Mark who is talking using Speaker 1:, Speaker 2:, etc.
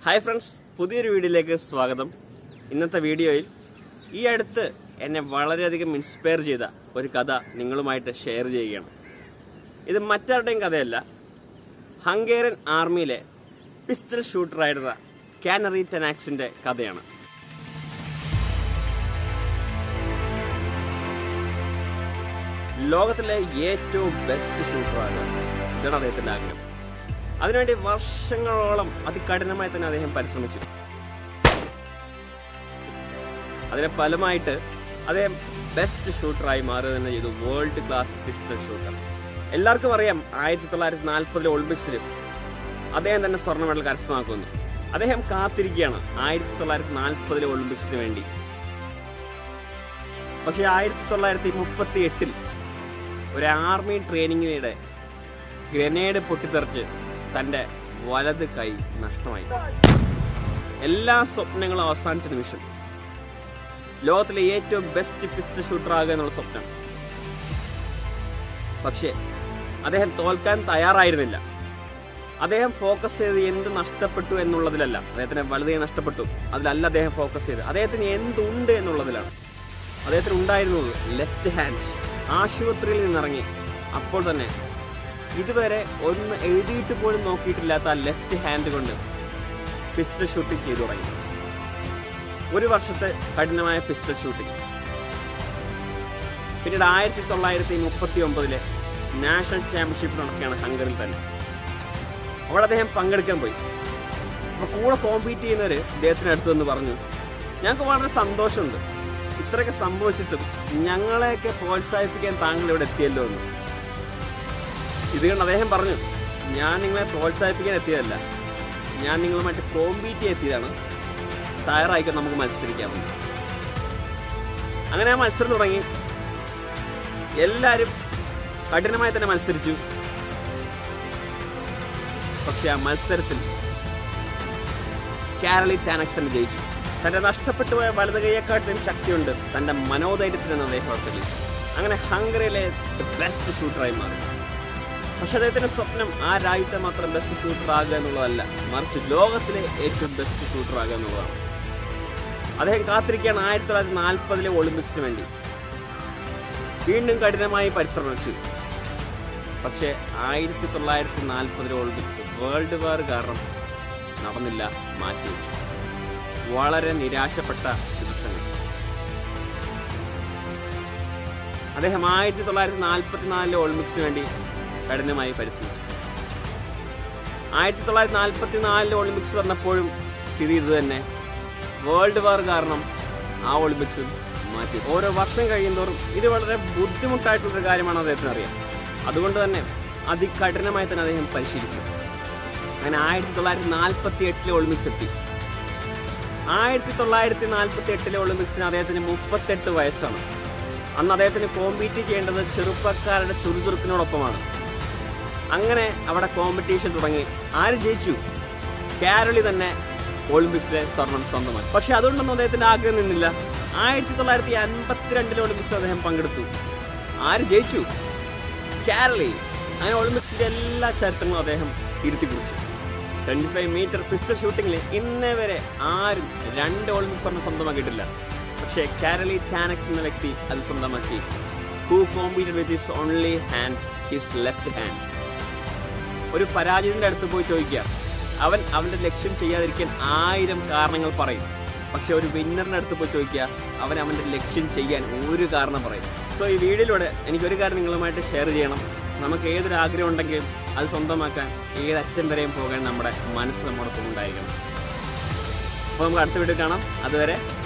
Speaker 1: hi friends പുതിയൊരു വീഡിയോയിലേക്ക് സ്വാഗതം ഇന്നത്തെ വീഡിയോയിൽ ഈ അടുത്ത് എന്നെ വളരെയധികം ഇൻസ്പയർ ചെയ്ത ഒരു കഥ നിങ്ങളുമായിട്ട് ഷെയർ ചെയ്യുകയാണ് ഇത് മറ്റാരുടെയും കഥയല്ല ഹംഗേറിയൻ ആർമിയിലെ പിസ്റ്റൽ ഷൂട്ടറായിരുന്ന കാനറി ടെനാക്സിന്റെ കഥയാണ് ലോകത്തിലെ ഏറ്റവും ബെസ്റ്റ് ഷൂട്ടറാകുക ഇതാണ് അദ്ദേഹത്തിന്റെ ആഗ്രഹം അതിനുവേണ്ടി വർഷങ്ങളോളം അതികഠിനമായി തന്നെ അദ്ദേഹം പരിശ്രമിച്ചു അതിന്റെ ഫലമായിട്ട് അദ്ദേഹം ബെസ്റ്റ് ഷൂട്ടറായി മാറുക തന്നെ ചെയ്തു വേൾഡ് ക്ലാസ് പിസ്റ്റൽ ഷൂട്ടർ എല്ലാവർക്കും അറിയാം ആയിരത്തി തൊള്ളായിരത്തി നാൽപ്പതിലെ ഒളിമ്പിക്സിൽ അദ്ദേഹം തന്നെ സ്വർണ്ണ മെഡൽ കരസ്ഥമാക്കുന്നു അദ്ദേഹം കാത്തിരിക്കുകയാണ് ആയിരത്തി തൊള്ളായിരത്തി നാൽപ്പതിലെ ഒളിമ്പിക്സിന് വേണ്ടി പക്ഷെ ആയിരത്തി തൊള്ളായിരത്തി മുപ്പത്തി എട്ടിൽ ഒരു ആർമി ട്രെയിനിങ്ങിനിടെ ഗ്രനേഡ് പൊട്ടിത്തെറിച്ച് തന്റെ വലത് കൈ നഷ്ടമായി എല്ലാ സ്വപ്നങ്ങളും അവസാനിച്ച നിമിഷം ലോകത്തിലെ ഏറ്റവും ബെസ്റ്റ് പിസ്റ്റൽ ഷൂട്ടർ ആകുക എന്നുള്ള സ്വപ്നം പക്ഷേ അദ്ദേഹം തോൽക്കാൻ തയ്യാറായിരുന്നില്ല അദ്ദേഹം ഫോക്കസ് ചെയ്ത് എന്ത് നഷ്ടപ്പെട്ടു എന്നുള്ളതിലല്ല അദ്ദേഹത്തിന് വലുതേ നഷ്ടപ്പെട്ടു അതിലല്ല അദ്ദേഹം ഫോക്കസ് ചെയ്ത് അദ്ദേഹത്തിന് എന്തുണ്ട് എന്നുള്ളതിലാണ് അദ്ദേഹത്തിന് ഉണ്ടായിരുന്നത് ലെഫ്റ്റ് ഹാൻഡ് ആശുപത്രിയിൽ നിന്നിറങ്ങി അപ്പോൾ തന്നെ ഇതുവരെ ഒന്ന് എഴുതിയിട്ട് പോലും നോക്കിയിട്ടില്ലാത്ത ആ ലെഫ്റ്റ് ഹാൻഡ് കൊണ്ട് പിസ്റ്റൽ ഷൂട്ടിംഗ് ചെയ്തു തുടങ്ങി ഒരു വർഷത്തെ കഠിനമായ പിസ്റ്റൽ ഷൂട്ടിംഗ് പിന്നീട് ആയിരത്തി തൊള്ളായിരത്തി മുപ്പത്തി ഒമ്പതിലെ നാഷണൽ ചാമ്പ്യൻഷിപ്പ് നടക്കുകയാണ് ഹംഗറിൽ തന്നെ അവിടെ അദ്ദേഹം പങ്കെടുക്കാൻ പോയി അപ്പൊ കൂടെ കോമ്പീറ്റ് ചെയ്യുന്നവര് ഇദ്ദേഹത്തിന് അടുത്ത് നിന്ന് പറഞ്ഞു ഞങ്ങൾക്ക് വളരെ സന്തോഷമുണ്ട് ഇത്രയൊക്കെ സംഭവിച്ചിട്ടും ഞങ്ങളെയൊക്കെ പ്രോത്സാഹിപ്പിക്കാൻ താങ്കൾ ഇവിടെ എത്തിയല്ലോ എന്ന് ഇത് കണ്ട് അദ്ദേഹം പറഞ്ഞു ഞാൻ നിങ്ങളെ പ്രോത്സാഹിപ്പിക്കാൻ എത്തിയതല്ല ഞാൻ നിങ്ങളുമായിട്ട് കോമ്പീറ്റ് ചെയ്യാൻ എത്തിയതാണ് തയ്യാറായിക്കോ നമുക്ക് മത്സരിക്കാമെന്ന് അങ്ങനെ ആ മത്സരം തുടങ്ങി എല്ലാവരും കഠിനമായി തന്നെ മത്സരിച്ചു പക്ഷെ ആ മത്സരത്തിൽ കാരളി ടാനക്സൺ ജയിച്ചു തന്റെ നഷ്ടപ്പെട്ടു പോയ വലത് കൈയെക്കാട്ടിലും ശക്തിയുണ്ട് തന്റെ മനോധൈര്യത്തിനെന്ന് അദ്ദേഹം ഉറപ്പിച്ചു അങ്ങനെ ഹംഗറിയിലെ ബെസ്റ്റ് ഷൂട്ടറായി മാറി പക്ഷെ അദ്ദേഹത്തിന്റെ സ്വപ്നം ആ രാജ്യത്തെ മാത്രം ബെസ്റ്റ് ഷൂട്ടർ ആകുക എന്നുള്ളതല്ല മറിച്ച് ലോകത്തിലെ ഏറ്റവും ബെസ്റ്റ് ഷൂട്ടർ ആകുക എന്നുള്ളതാണ് അദ്ദേഹം കാത്തിരിക്കുകയാണ് ആയിരത്തി തൊള്ളായിരത്തി നാൽപ്പതിലെ ഒളിമ്പിക്സിന് വേണ്ടി വീണ്ടും കഠിനമായി പരിശ്രമിച്ചു പക്ഷേ ആയിരത്തി തൊള്ളായിരത്തി നാൽപ്പതിലെ ഒളിമ്പിക്സ് വേൾഡ് വാർ കാരണം നടന്നില്ല മാറ്റിവെച്ചു വളരെ നിരാശപ്പെട്ട ദിവസങ്ങൾ അദ്ദേഹം ആയിരത്തി തൊള്ളായിരത്തി നാൽപ്പത്തിനാലിലെ ഒളിമ്പിക്സിന് വേണ്ടി കഠിനമായി പരിശ്രമിച്ചു ആയിരത്തി തൊള്ളായിരത്തി നാൽപ്പത്തി നാലിലെ ഒളിമ്പിക്സ് വന്നപ്പോഴും സ്ഥിതി ഇത് തന്നെ വേൾഡ് വാർ കാരണം ആ ഒളിമ്പിക്സ് മാറ്റി ഓരോ വർഷം കഴിയുന്തോറും ഇത് വളരെ ബുദ്ധിമുട്ടായിട്ടുള്ളൊരു കാര്യമാണ് അദ്ദേഹത്തിന് അറിയാം അതുകൊണ്ട് തന്നെ അതികഠിനമായി തന്നെ അദ്ദേഹം പരിശീലിച്ചു അങ്ങനെ ആയിരത്തി തൊള്ളായിരത്തി നാൽപ്പത്തി എട്ടിലെ ഒളിമ്പിക്സ് എത്തി ആയിരത്തി തൊള്ളായിരത്തി നാൽപ്പത്തി എട്ടിലെ ഒളിമ്പിക്സിന് അദ്ദേഹത്തിന് മുപ്പത്തെട്ട് വയസ്സാണ് അന്ന് അദ്ദേഹത്തിന് കോമ്പീറ്റ് ചെയ്യേണ്ടത് ചെറുപ്പക്കാരുടെ ചുറുചുറുക്കിനോടൊപ്പമാണ് അങ്ങനെ അവിടെ കോമ്പറ്റീഷൻ തുടങ്ങി ആര് ജയിച്ചു കാരളി തന്നെ ഒളിമ്പിക്സിലെ സ്വർണം സ്വന്തമായി പക്ഷെ അതുകൊണ്ടൊന്നും അദ്ദേഹത്തിന്റെ ആഗ്രഹം നിന്നില്ല ആയിരത്തി തൊള്ളായിരത്തി അൻപത്തിരണ്ടിലെ ഒളിമ്പിക്സിൽ അദ്ദേഹം പങ്കെടുത്തു ആര് ജയിച്ചു കാരളി അങ്ങനെ ഒളിമ്പിക്സിന്റെ എല്ലാ ചരിത്രങ്ങളും അദ്ദേഹം തിരുത്തി കുറിച്ചു ട്വന്റി ഫൈവ് മീറ്റർ പിസ്റ്റൽ ഷൂട്ടിംഗിൽ ഇന്നേ വരെ ആരും രണ്ട് ഒളിമ്പിക്സ് സ്വർണ്ണം സ്വന്തമാക്കിയിട്ടില്ല പക്ഷേ കാരളി ടാനക്സ് എന്ന വ്യക്തി അത് സ്വന്തമാക്കി who competed with his only hand his left hand ഒരു പരാജയത്തിന്റെ അടുത്ത് പോയി ചോദിക്കുക അവൻ അവന്റെ ലക്ഷ്യം ചെയ്യാതിരിക്കാൻ ആയിരം കാരണങ്ങൾ പറയും പക്ഷെ ഒരു വിന്നറിന്റെ അടുത്ത് പോയി ചോദിക്കുക അവൻ അവന്റെ ലക്ഷ്യം ചെയ്യാൻ ഒരു കാരണം പറയും സോ ഈ വീഡിയോയിലൂടെ എനിക്കൊരു കാര്യം നിങ്ങളുമായിട്ട് ഷെയർ ചെയ്യണം നമുക്ക് ഏതൊരു ആഗ്രഹം ഉണ്ടെങ്കിലും അത് സ്വന്തമാക്കാൻ ഏതറ്റം വരെയും പോകാൻ നമ്മുടെ മനസ്സ് നമ്മോടൊപ്പം ഉണ്ടായിരിക്കണം അപ്പോൾ നമുക്ക് അടുത്ത വീഡിയോ കാണാം അതുവരെ